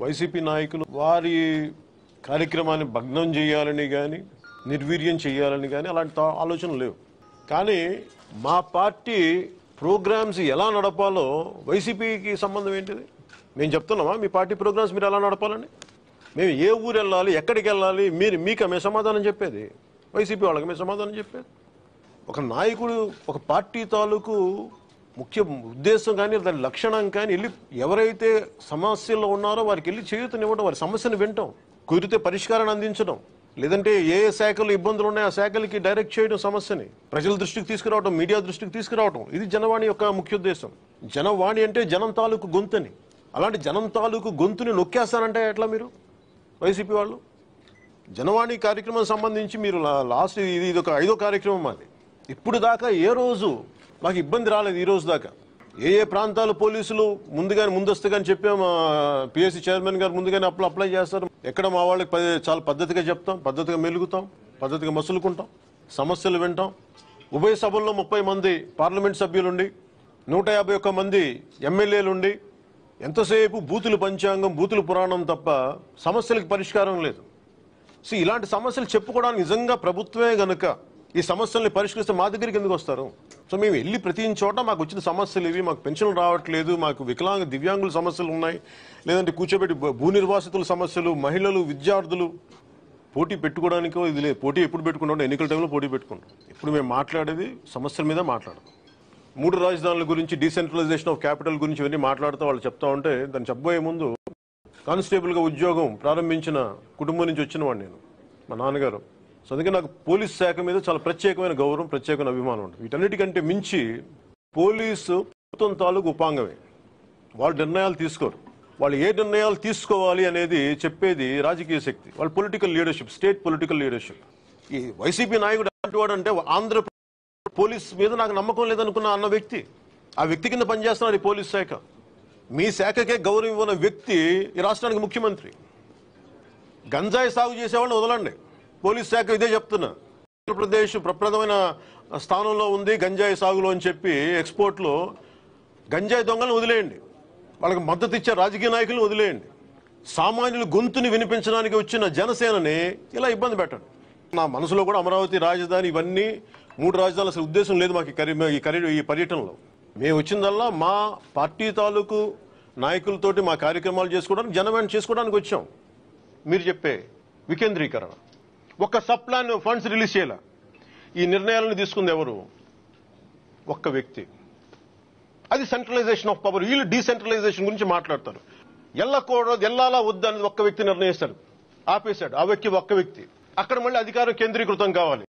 YCP నాయకులు వారి కార్యక్రమాన్ని భగ్నం చేయాలని కానీ నిర్వీర్యం చేయాలని కానీ అలాంటి తా- ఆలోచనలు లేవు కానీ మా పార్టీ ప్రోగ్రామ్స్ ఎలా నడపాలో వైసీపీకి సంబంధం ఏంటిది మేము చెప్తున్నామా మీ పార్టీ ప్రోగ్రామ్స్ మీరు ఎలా నడపాలని మేము ఏ ఊరు వెళ్ళాలి ఎక్కడికి వెళ్ళాలి మీరు మీకు మేము సమాధానం చెప్పేది వైసీపీ వాళ్ళకి మేము సమాధానం చెప్పేది ఒక నాయకుడు ఒక పార్టీ తాలూకు ముఖ్య ఉద్దేశం కానీ దాని లక్షణం కానీ వెళ్ళి ఎవరైతే సమస్యల్లో ఉన్నారో వారికి వెళ్ళి చేయూతనివ్వడం వారి సమస్యను వినటం కుదిరితే పరిష్కారాన్ని అందించడం లేదంటే ఏ శాఖలు ఇబ్బందులు ఉన్నాయో ఆ శాఖలకి డైరెక్ట్ చేయడం సమస్యని ప్రజల దృష్టికి తీసుకురావడం మీడియా దృష్టికి తీసుకురావడం ఇది జనవాణి యొక్క ముఖ్య ఉద్దేశం జనవాణి అంటే జనం తాలూకు గొంతుని అలాంటి జనం తాలూకు గొంతుని నొక్కేస్తారంటే ఎట్లా మీరు వైసీపీ వాళ్ళు జనవాణి కార్యక్రమం సంబంధించి మీరు లా- లాస్ట్ ఇది ఇది ఒక ఐదో కార్యక్రమం మాది ఇప్పుడు దాకా ఏ రోజు మాకు ఇబ్బంది రాలేదు ఈ రోజు దాకా ఏ ఏ ప్రాంతాలు పోలీసులు ముందుగానే ముందస్తుగానే చెప్పాం పిఎస్సి చైర్మన్ గారు ముందుగానే అప్లై అప్లై చేస్తారు ఎక్కడ మా వాళ్ళకి పది- చాలా పద్ధతిగా చెప్తాం పద్ధతిగా మెలుగుతాం పద్ధతిగా మసులుకుంటాం సమస్యలు వింటాం ఉభయ సభల్లో ముప్పై మంది పార్లమెంట్ సభ్యులుండి నూట యాభై ఒక్క మంది ఎమ్మెల్యేలుండి ఎంతసేపు బూతులు పంచాంగం బూతులు పురాణం తప్ప సమస్యలకు పరిష్కారం లేదు సో ఇలాంటి సమస్యలు చెప్పుకోవడానికి నిజంగా ప్రభుత్వమే గనుక ఈ సమస్యల్ని పరిష్కరిస్తే మా దగ్గరికి ఎందుకు వస్తారు సో మేము వెళ్ళి ప్రతి చోట మాకు వచ్చిన సమస్యలు ఇవి మాకు పెన్షన్లు రావట్లేదు మాకు వికలాంగ దివ్యాంగుల సమస్యలు ఉన్నాయి లేదంటే కూర్చోబెట్టి భూ- భూ నిర్వాసితుల సమస్యలు మహిళలు విద్యార్థులు పోటీ పెట్టుకోవడానికో ఇది లేదు పోటీ ఎప్పుడు పెట్టుకుంటాం ఎన్నికల టైంలో పోటీ పెట్టుకుంటాం ఇప్పుడు మేము మాట్లాడేది సమస్యల మీద మాట్లాడడం మూడు రాజధానుల గురించి డీసెంట్రలైజేషన్ ఆఫ్ క్యాపిటల్ గురించి ఇవన్నీ మాట్లాడుతూ వాళ్ళు చెప్తా ఉంటే దాన్ని చెప్పబోయే ముందు కానిస్టేబుల్గా ఉద్యోగం ప్రారంభించిన కుటుంబం నుంచి వచ్చిన వాడిని నేను మా నాన్నగారు సో అందుకే నాకు పోలీస్ శాఖ మీద చాలా ప్రత్యేకమైన గౌరవం ప్రత్యేకమైన అభిమానం ఉంటుంది వీటన్నిటికంటే మించి పోలీసు ప్రభుత్వం తాలూకు ఉపాంగమే వాళ్ళు నిర్ణయాలు తీసుకోరు వాళ్ళు ఏ నిర్ణయాలు తీసుకోవాలి అనేది చెప్పేది రాజకీయ శక్తి వాళ్ళ political leadership state political leadership ఈ వైసీపీ నాయకుడు ఎలాంటి వాడు అంటే ఆంధ్ర పోలీస్ మీద నాకు నమ్మకం లేదనుకున్న అన్న వ్యక్తి ఆ వ్యక్తి కింద పనిచేస్తున్నాడు ఈ పోలీస్ శాఖ మీ శాఖకే గౌరవం ఇవ్వని వ్యక్తి ఈ రాష్ట్రానికి ముఖ్యమంత్రి గంజాయి సాగు చేసేవాళ్ళని వదలండి పోలీస్ శాఖ ఇదే చెప్తున్నా ఆంధ్రప్రదేశ్ ప్రప్రదమైన స్థానంలో ఉంది గంజాయి సాగులో అని చెప్పి ఎక్స్పోర్ట్లో గంజాయి దొంగలను వదిలేయండి వాళ్ళకి మద్దతు ఇచ్చే రాజకీయ నాయకులను వదిలేయండి సామాన్యుల గొంతుని వినిపించడానికి వచ్చిన జనసేనని ఇలా ఇబ్బంది పెట్టండి నా మనసులో కూడా అమరావతి రాజధాని ఇవన్నీ మూడు రాజధానుల అసలు ఉద్దేశం లేదు మాకు ఈ కరి ఈ కరి ఈ పర్యటనలో మేము వచ్చిందల్లా మా పార్టీ తాలూకు నాయకులతోటి మా కార్యక్రమాలు చేసుకోవడానికి జనవేణ చేసుకోవడానికి వచ్చాం మీరు చెప్పే వికేంద్రీకరణ ఒక్క సబ్ ప్లాన్ ఫండ్స్ రిలీజ్ చేయాల ఈ నిర్ణయాలను తీసుకుంది ఎవరు ఒక్క వ్యక్తి అది సెంట్రలైజేషన్ ఆఫ్ పవర్ వీళ్ళు డీసెంట్రలైజేషన్ గురించి మాట్లాడతారు ఎల్లకూడదు ఎల్లాలా వద్దు అనేది ఒక్క వ్యక్తి నిర్ణయిస్తాడు ఆపేశాడు ఆ వ్యక్తి ఒక్క వ్యక్తి అక్కడ మళ్ళీ అధికారం కేంద్రీకృతం కావాలి